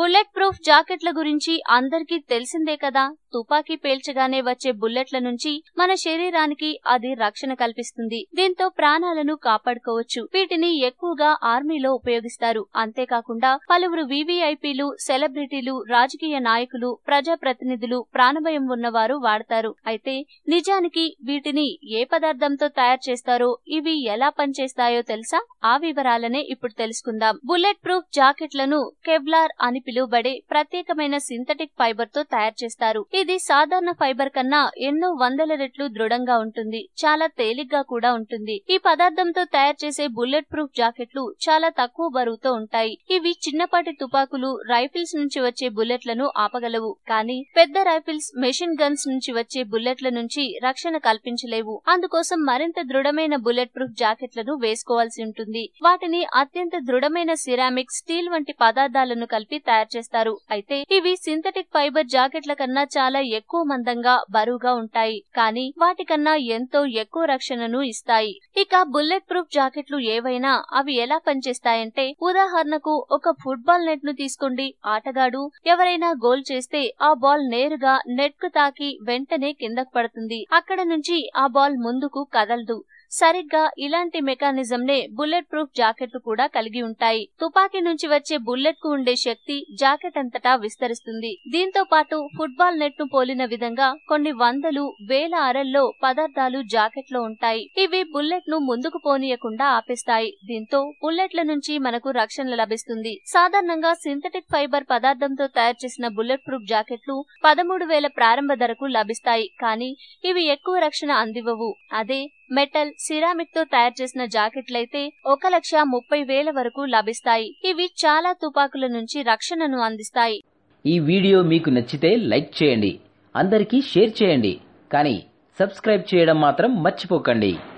bullet proof జాకెట్ల గురించి అందరికీ తెలిసిందే కదా తుపాకీ పేల్చగానే వచ్చే బుల్లెట్ల నుంచి మన శరీరానికి అది రక్షణ కల్పిస్తుంది దీంతో ప్రాణాలను కాపాడుకోవచ్చు వీటిని ఎక్కువగా ఆర్మీలో ఉపయోగిస్తారు అంతేకాకుండా పలువురు వివిఐపీలు సెలబ్రిటీలు రాజకీయ నాయకులు ప్రజాప్రతినిధులు ప్రాణభయం ఉన్నవారు వాడతారు అయితే నిజానికి వీటిని ఏ పదార్థంతో తయారు చేస్తారో ఇవి ఎలా పనిచేస్తాయో తెలుసా ఆ వివరాలనే ఇప్పుడు తెలుసుకుందాం బుల్లెట్ ప్రూఫ్ జాకెట్లను కెవ్లార్ అని పిలువబడే ప్రత్యేకమైన సింథటిక్ ఫైబర్ తో తయారు చేస్తారు ఇది సాధారణ ఫైబర్ కన్నా ఎన్నో వందల రెట్లు దృఢంగా ఉంటుంది చాలా తేలిగ్గా కూడా ఉంటుంది ఈ పదార్థంతో తయారు చేసే బుల్లెట్ ప్రూఫ్ జాకెట్లు చాలా తక్కువ బరువుతో ఉంటాయి ఇవి చిన్నపాటి తుపాకులు రైఫిల్స్ నుంచి వచ్చే బుల్లెట్లను ఆపగలవు కానీ పెద్ద రైఫిల్స్ మెషిన్ గన్స్ నుంచి వచ్చే బుల్లెట్ల నుంచి రక్షణ కల్పించలేవు అందుకోసం మరింత దృఢమైన బుల్లెట్ ప్రూఫ్ జాకెట్లను వేసుకోవాల్సి ఉంటుంది వాటిని అత్యంత దృఢమైన సిరామిక్ స్టీల్ వంటి పదార్థాలను కలిపి తయారు చేస్తారు అయితే ఇవి సింథటిక్ ఫైబర్ జాకెట్ల కన్నా చాలా ఎక్కువ మందంగా బరువుగా ఉంటాయి కానీ వాటికన్నా ఎంతో ఎక్కువ రక్షణను ఇస్తాయి ఇక బుల్లెట్ ప్రూఫ్ జాకెట్లు ఏవైనా అవి ఎలా పనిచేస్తాయంటే ఉదాహరణకు ఒక ఫుట్బాల్ నెట్ ను తీసుకోండి ఆటగాడు ఎవరైనా గోల్ చేస్తే ఆ బాల్ నేరుగా నెట్ కు తాకి వెంటనే కిందకు పడుతుంది అక్కడ నుంచి ఆ బాల్ ముందుకు కదలదు సరిగ్గా ఇలాంటి మెకానిజం నే బుల్లెట్ ప్రూఫ్ జాకెట్లు కూడా కలిగి ఉంటాయి తుపాకీ నుంచి వచ్చే బుల్లెట్ కు ఉండే శక్తి జాకెట్ అంతటా విస్తరిస్తుంది దీంతో పాటు ఫుట్బాల్ నెట్ ను పోలిన విధంగా కొన్ని వందలు వేల అరల్లో పదార్థాలు జాకెట్ లో ఉంటాయి ఇవి బుల్లెట్ ను ముందుకు పోనీయకుండా ఆపేస్తాయి దీంతో బుల్లెట్ల నుంచి మనకు రక్షణ లభిస్తుంది సాధారణంగా సింథటిక్ ఫైబర్ పదార్థంతో తయారు చేసిన బుల్లెట్ ప్రూఫ్ జాకెట్లు పదమూడు వేల ప్రారంభ ధరకు లభిస్తాయి కానీ ఇవి ఎక్కువ రక్షణ అందివ్వవు అదే మెటల్ సిరామిక్ తో తయారు చేసిన జాకెట్లయితే ఒక లక్ష ముప్పై వేల వరకు లభిస్తాయి ఇవి చాలా తుపాకుల నుంచి రక్షణను అందిస్తాయి ఈ వీడియో మీకు నచ్చితే లైక్ చేయండి అందరికీ షేర్ చేయండి కానీ సబ్స్క్రైబ్ చేయడం మాత్రం మర్చిపోకండి